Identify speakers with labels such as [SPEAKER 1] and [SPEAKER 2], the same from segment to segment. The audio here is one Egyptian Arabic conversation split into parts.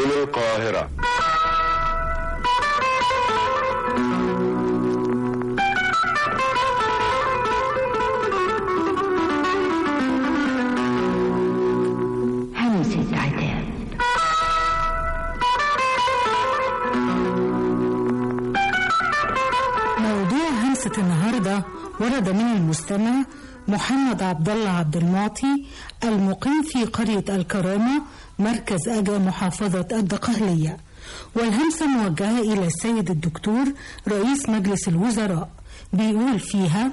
[SPEAKER 1] القاهرة
[SPEAKER 2] همسة عتاب
[SPEAKER 3] موضوع همسة النهاردة ورد من المستمع محمد عبد الله عبد المعطي المقيم في قرية الكرامة مركز أجا محافظة الدقهلية والهمسة موجهة إلى السيد الدكتور رئيس مجلس الوزراء بيقول فيها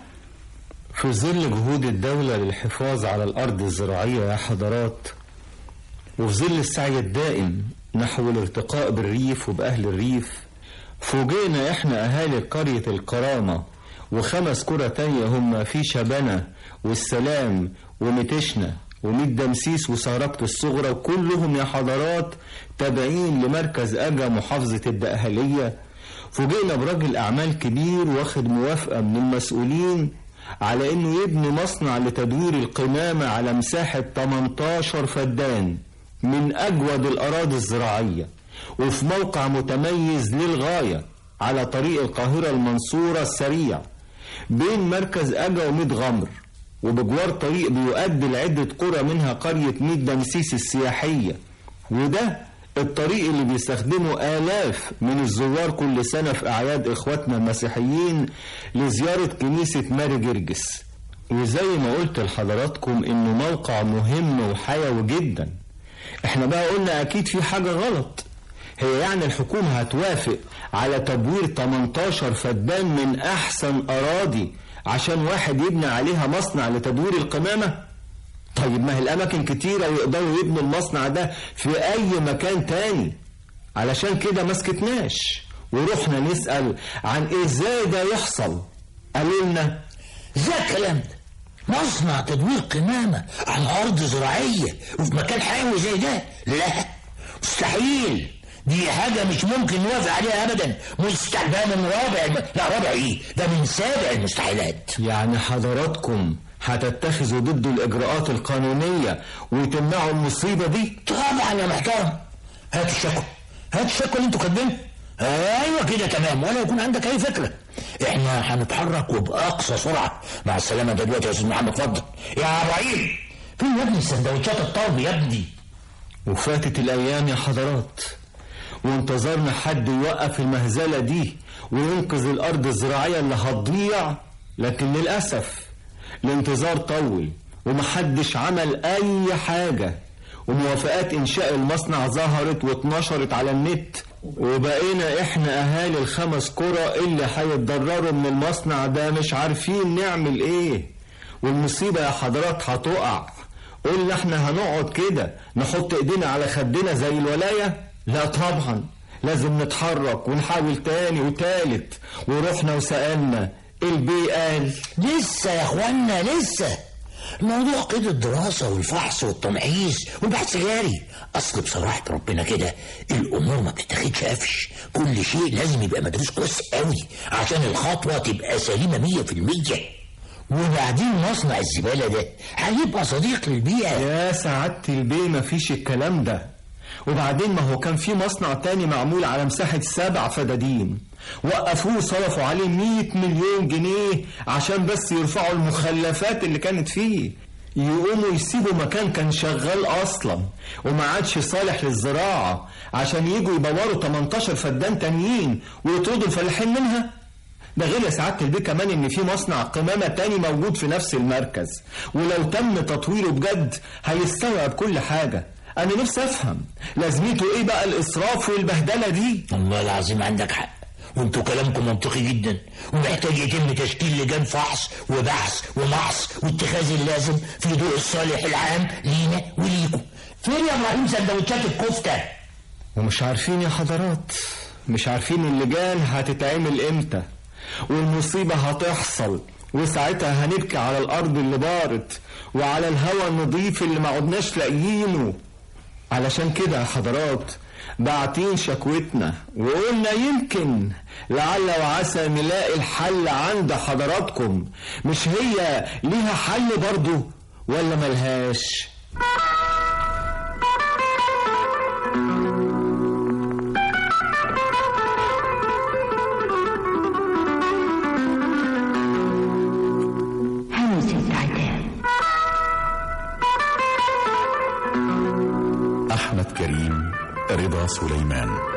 [SPEAKER 4] في ظل جهود الدولة للحفاظ على الأرض الزراعية يا حضرات وفي ظل السعي الدائم نحو الارتقاء بالريف وبأهل الريف فوجئنا احنا أهالي قرية الكرامة وخمس قرى تانية هم في شبنة والسلام ومتشنة وميت دمسيس وسهرقة الصغرى وكلهم يا حضرات تابعين لمركز أجا محافظة الدقهلية فوجئنا براجل أعمال كبير واخد موافقة من المسؤولين على انه يبني مصنع لتدوير القمامة على مساحة 18 فدان من اجود الاراضي الزراعية وفي موقع متميز للغاية على طريق القاهرة المنصورة السريع بين مركز اجا وميت غمر وبجوار طريق بيؤدي لعدة قرى منها قرية ميت دمسيس السياحية وده الطريق اللي بيستخدمه آلاف من الزوار كل سنة في أعياد إخواتنا المسيحيين لزيارة كنيسة ماري جرجس وزي ما قلت لحضراتكم إنه موقع مهم وحيوي جدا إحنا بقى قلنا أكيد في حاجة غلط هي يعني الحكومة هتوافق على تبوير 18 فدان من أحسن أراضي عشان واحد يبني عليها مصنع لتدوير القمامة؟ طيب ما هي الأماكن كتيرة ويقدروا يبنوا المصنع ده في أي مكان تاني علشان كده ما سكتناش ورحنا نسأل عن إيه إزاي ده يحصل قالوا لنا
[SPEAKER 5] ازاي الكلام ده مصنع تدوير قمامة على أرض زراعية وفي مكان حيوي زي ده لا مستحيل دي حاجة مش ممكن نوافق عليها أبدا مستحيل ده من رابع لا رابع إيه ده من سابع المستحيلات
[SPEAKER 4] يعني حضراتكم هتتخذوا ضده الإجراءات القانونية وتمنعوا المصيبة دي
[SPEAKER 5] طبعا يا محترم هات الشكوى هات الشكوى اللي انتوا كاتبينها ايوه كده تمام ولا يكون عندك اي فكره احنا هنتحرك وباقصى سرعه مع السلامه ده دلوقتي يا استاذ محمد اتفضل يا ابراهيم فين يا ابني السندوتشات الطلب يا ابني
[SPEAKER 4] وفاتت الأيام يا حضرات وانتظرنا حد يوقف المهزلة دي وينقذ الأرض الزراعية اللي هتضيع لكن للأسف الانتظار طول ومحدش عمل أي حاجة وموافقات إنشاء المصنع ظهرت واتنشرت على النت وبقينا إحنا أهالي الخمس قرى اللي هيتضرروا من المصنع ده مش عارفين نعمل إيه والمصيبة يا حضرات هتقع قلنا احنا هنقعد كده نحط ايدينا على خدنا زي الولاية لا طبعا لازم نتحرك ونحاول تاني وتالت ورحنا وسألنا البي قال
[SPEAKER 5] لسه يا اخوانا لسه الموضوع قيد الدراسة والفحص والتمحيص والبحث جاري أصل بصراحة ربنا كده الأمور ما بتتاخدش قفش كل شيء لازم يبقى مدروس كويس قوي عشان الخطوة تبقى سليمة مية في المية وبعدين مصنع الزبالة ده هيبقى صديق للبيئة
[SPEAKER 4] يا سعادة البي مفيش الكلام ده وبعدين ما هو كان في مصنع تاني معمول على مساحة سبع فدادين وقفوه وصرفوا عليه 100 مليون جنيه عشان بس يرفعوا المخلفات اللي كانت فيه يقوموا يسيبوا مكان كان شغال اصلا وما عادش صالح للزراعة عشان يجوا يدوروا 18 فدان تانيين ويطردوا الفلاحين منها ده غير يا سعادة البيه كمان ان في مصنع قمامة تاني موجود في نفس المركز ولو تم تطويره بجد هيستوعب كل حاجة انا نفسي افهم لازمته ايه بقى الاسراف والبهدلة دي
[SPEAKER 5] والله العظيم عندك حق وانتوا كلامكم منطقي جدا ومحتاج يتم تشكيل لجان فحص وبحث ومحص واتخاذ اللازم في ضوء الصالح العام لينا وليكم فين يا ابراهيم سندوتشات الكفته
[SPEAKER 4] ومش عارفين يا حضرات مش عارفين اللجان هتتعمل امتى والمصيبة هتحصل وساعتها هنبكي على الأرض اللي بارت وعلى الهواء النظيف اللي ما عدناش لاقيينه علشان كده يا حضرات باعتين شكوتنا وقلنا يمكن لعل وعسى نلاقي الحل عند حضراتكم مش هي ليها حل برضو ولا ملهاش
[SPEAKER 1] الكريم رضا سليمان